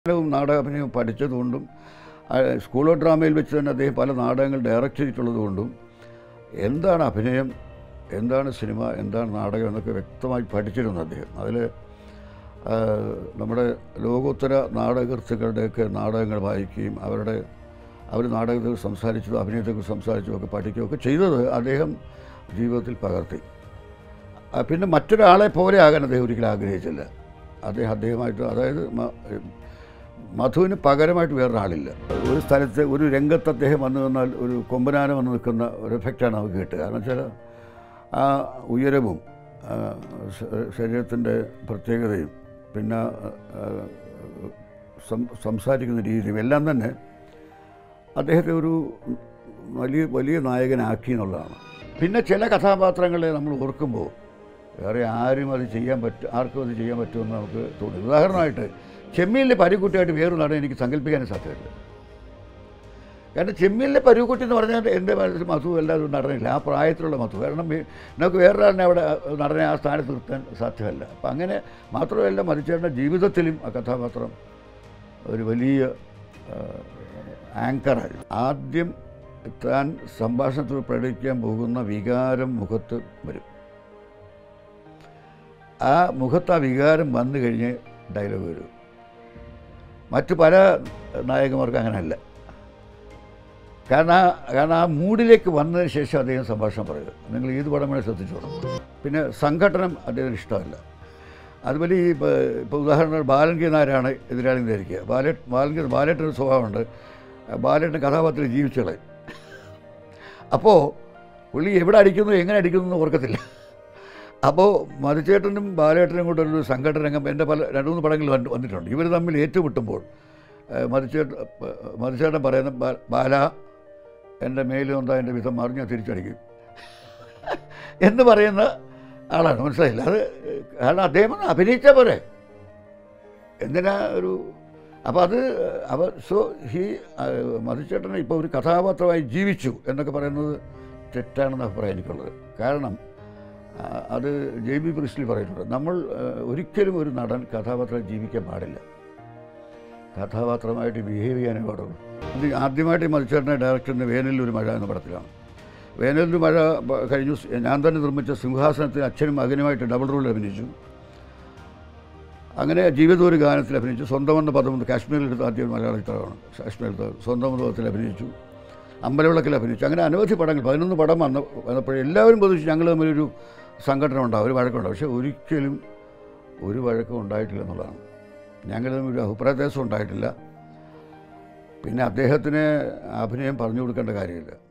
നാടകവും നാടകാഭിനയവും പഠിച്ചതുകൊണ്ടും ആ, school of ഡ്രാമയിൽ വെച്ച് തന്നെ അദ്ദേഹം പല നാടകങ്ങൾ ഡയറക്റ്റ് ചെയ്തിട്ടുള്ളതുകൊണ്ടും എന്താണ് അഭിനയം എന്താണ് സിനിമ എന്താണ് നാടകം എന്നൊക്കെ വ്യക്തമായി പഠിച്ചിരുന്നു അദ്ദേഹം അതിൽ നമ്മുടെ ലോകോത്തര നാടകകൃത്തുക്കളുടെയൊക്കെ നാടകങ്ങൾ വായിക്കുകയും അവരുടെ അവർ നാടകത്തിൽ സംസാരിച്ചതും അഭിനയത്തെക്കുറിച്ച് സംസാരിച്ചതും ഒക്കെ പഠിക്കുകയൊക്കെ ചെയ്തത് അദ്ദേഹം ജീവിതത്തിൽ പകർത്തി ആ, പിന്നെ മറ്റൊരാളെ പോലെ ആകാൻ അദ്ദേഹം ഒരിക്കലും ആഗ്രഹിച്ചില്ല അദ്ദേഹം അദ്ദേഹമായിട്ട് അതായത് മ- മധുവിന് പകരമായിട്ട് വേറൊരാളില്ല ഒരു സ്ഥലത്ത് ഒരു രംഗത്ത് അദ്ദേഹം വന്നു നിന്നാൽ ഒരു കൊമ്പനാന വന്ന് നിൽക്കുന്ന ഒരു എഫക്റ്റാണ് നമുക്ക് കിട്ടുക കാരണം വെച്ചാൽ ആ ഉയരവും ആ, ശ- ശരീരത്തിൻ്റെ പ്രത്യേകതയും പിന്നെ ആ, സം- സംസാരിക്കുന്ന രീതിയും എല്ലാം തന്നെ അദ്ദേഹത്തെ ഒരു വലിയ വലിയ നായകനാക്കി എന്നുള്ളതാണ് പിന്നെ ചില കഥാപാത്രങ്ങളെ നമ്മൾ ഓർക്കുമ്പോൾ വേറെ ആരും അത് ചെയ്യാൻ പറ്റും ആർക്കും അത് ചെയ്യാൻ പറ്റുമെന്ന് നമുക്ക് തോന്നി ഉദാഹരണമായിട്ട് ചെമ്മീനിലെ പരുക്കുട്ടിയായിട്ട് വേറൊരു നടൻ എനിക്ക് സങ്കല്പിക്കാനും സാധ്യതയില്ല കാരണം ചെമ്മീനിലെ പരുക്കുട്ടി എന്ന് പറഞ്ഞാൽ എൻ്റെ മനസ്സിൽ മധു എല്ലാവരും ഒരു നടനില്ല ആ പ്രായത്തിലുള്ള മധു കാരണം ഈ- നമുക്ക് വേറൊരാളിനെ അവിടെ നടനെ ആ സ്ഥാനത്ത് നിർത്താൻ സാധ്യമല്ല അപ്പം അങ്ങനെ മാത്രമല്ല മരിച്ചേട്ടൻ്റെ ജീവിതത്തിലും ആ കഥാപാത്രം ഒരു വലിയ ആങ്കറായിരുന്നു ആദ്യം താൻ സംഭാഷണത്തിൽ പ്രകടിപ്പിക്കാൻ പോകുന്ന വികാരം മുഖത്ത് വരും ആ മുഖത്ത് ആ വികാരം വന്നു കഴിഞ്ഞ് ഡയലോഗ് വരും മറ്റു പല നായകന്മാർക്കും അങ്ങനെയല്ല കാരണം ആ കാരണം ആ മൂഡിലേക്ക് വന്നതിന് ശേഷം അദ്ദേഹം സംഭാഷണം പറയുക നിങ്ങൾ ഏത് പടം വേണേൽ ശ്രദ്ധിച്ചോളൂ പിന്നെ സംഘടനം അദ്ദേഹത്തിന് ഇഷ്ടമല്ല അതുപോലെ ഈ ഇപ്പോൾ ഉദാഹരണം ബാലൻ കെ നായരാണ് എതിരാളി ധരിക്കുക ബാല ബാലൻ കെ ബാലേട്ടൊരു സ്വഭാവമുണ്ട് ബാലേട്ടൻ കഥാപാത്രത്തിൽ ജീവിച്ചളെ അപ്പോൾ പുള്ളി എവിടെ അടിക്കുന്നു എങ്ങനെ അടിക്കുന്നു എന്ന് ഓർക്കത്തില്ല അപ്പോൾ മധുചേട്ടനും ബാലേട്ടനും കൂടെ ഒരു സംഘടന രംഗം എൻ്റെ പല രണ്ട് മൂന്ന് പടങ്ങളിൽ വന്ന് വന്നിട്ടുണ്ട് ഇവർ തമ്മിൽ ഏറ്റുമുട്ടുമ്പോൾ മധുചേട്ടൻ മധുചേട്ടൻ പറയുന്ന "ബാ- ബാല എൻ്റെ മേലും എന്താ എൻ്റെ വിധം മാറി ഞാൻ തിരിച്ചടിക്കും എന്ന് പറയുന്ന ആളാണ് മനസ്സിലായില്ല അത് കാരണം അദ്ദേഹം ഒന്ന് അഭിനയിച്ചാൽ പോരെ എന്തിനാ ഒരു അപ്പോൾ അത് അവ സോ ഹി മധുചേട്ടൻ ഇപ്പോൾ ഒരു കഥാപാത്രമായി ജീവിച്ചു എന്നൊക്കെ പറയുന്നത് തെറ്റാണെന്ന അഭിപ്രായം എനിക്കുള്ളത് കാരണം ആ, അത് ജെ ബി ബ്രിസ്ലി പറഞ്ഞിട്ടുണ്ട് നമ്മൾ ആ, ഒരിക്കലും ഒരു നടൻ കഥാപാത്രം ജീവിക്കാൻ പാടില്ല കഥാപാത്രമായിട്ട് ബിഹേവ് ചെയ്യാനേ പാടുള്ളൂ ഇത് ആദ്യമായിട്ട് ഈ മത്സരനെ ഡയറക്ടറിൻ്റെ വേനലിൽ ഒരു മഴ എന്ന പടത്തിലാണ് വേനലിൽ മഴ ബ- കഴിഞ്ഞു ഞാൻ തന്നെ നിർമ്മിച്ച സിംഹാസനത്തിൽ അച്ഛനും മകനുമായിട്ട് ഡബിൾ റോളിൽ അഭിനയിച്ചു അങ്ങനെ ജീവിതം ഒരു ഗാനത്തിൽ അഭിനയിച്ചു സ്വന്തം എന്ന പദം കാശ്മീരിലെടുത്ത ആദ്യ മലയാള ചിത്രമാണ് കാശ്മീരിലത്തെ സ്വന്തം എന്ന പദത്തിൽ അഭിനയിച്ചു അമ്പലവിളക്കിൽ അഭിനയിച്ചു അങ്ങനെ അനവധി പടങ്ങൾ പതിനൊന്ന് പടം വന്ന വന്നപ്പോൾ എല്ലാവരും പ്രതീക്ഷിച്ചു ഞങ്ങൾ തമ്മിലൊരു സംഘടന ഉണ്ടാവും ഒരു വഴക്കുണ്ടാവും പക്ഷേ ഒരിക്കലും ഒരു വഴക്കും ഉണ്ടായിട്ടില്ല എന്നുള്ളതാണ് ഞങ്ങൾ തമ്മിൽ ഒരു അഭിപ്രായ വ്യത്യാസം ഉണ്ടായിട്ടില്ല പിന്നെ അദ്ദേഹത്തിന് അഭിനയം പറഞ്ഞു കൊടുക്കേണ്ട കാര്യമില്ല